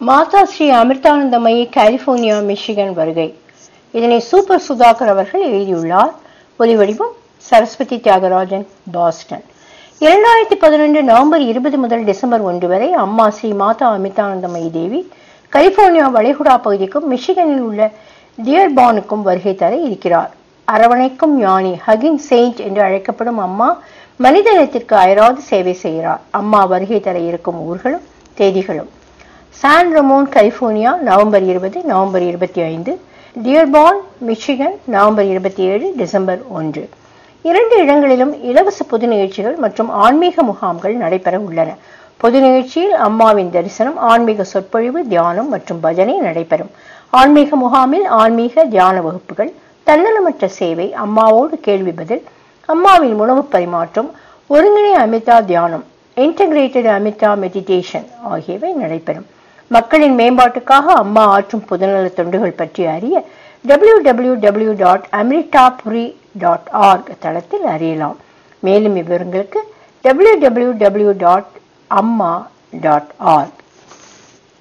மாதா Sri Amritanandamayi California Michigan வருகை இதனை சூப்பர் சுதாகர் அவர்கள் எழுதியுள்ளார் ஒலிவடிவம் சரஸ்வதி தியாகராஜன் பாஸ்டன் இரண்டாயிரத்தி பதினொன்று நவம்பர் இருபது முதல் டிசம்பர் ஒன்று வரை அம்மா ஸ்ரீ மாதா அமிர்தானந்தமயி தேவி கலிபோர்னியா வளைகுடா பகுதிக்கும் மிஷிகனில் உள்ள டியர்பானுக்கும் வருகை தர இருக்கிறார் அரவணைக்கும் ஞானி ஹகிங் செயின்ட் என்று அழைக்கப்படும் அம்மா மனிதனத்திற்கு அயராது சேவை செய்கிறார் அம்மா வருகை தர இருக்கும் ஊர்களும் தேதிகளும் சான் ரமோன் கலிபோர்னியா நவம்பர் இருபது நவம்பர் இருபத்தி ஐந்து டியர்பான் மிச்சிகன் நவம்பர் இருபத்தி ஏழு டிசம்பர் ஒன்று இரண்டு இடங்களிலும் இலவச பொது நிகழ்ச்சிகள் மற்றும் ஆன்மீக முகாம்கள் நடைபெற உள்ளன பொது நிகழ்ச்சியில் அம்மாவின் தரிசனம் ஆன்மீக சொற்பொழிவு தியானம் மற்றும் பஜனை நடைபெறும் ஆன்மீக முகாமில் ஆன்மீக தியான வகுப்புகள் தன்னலமற்ற சேவை அம்மாவோடு கேள்வி பதில் அம்மாவின் உணவு பரிமாற்றம் ஒருங்கிணை அமிர்தா தியானம் இன்டகிரேட்டட் அமிர்தா மெடிடேஷன் ஆகியவை நடைபெறும் மக்களின் மேம்பாட்டுக்காக அம்மா ஆற்றும் பொதுநல தொண்டுகள் பற்றி அறிய W W W dot Amritapuri dot org தளத்தில் அறியலாம் மேலும் விவரங்களுக்கு W W W dot Amma dot arc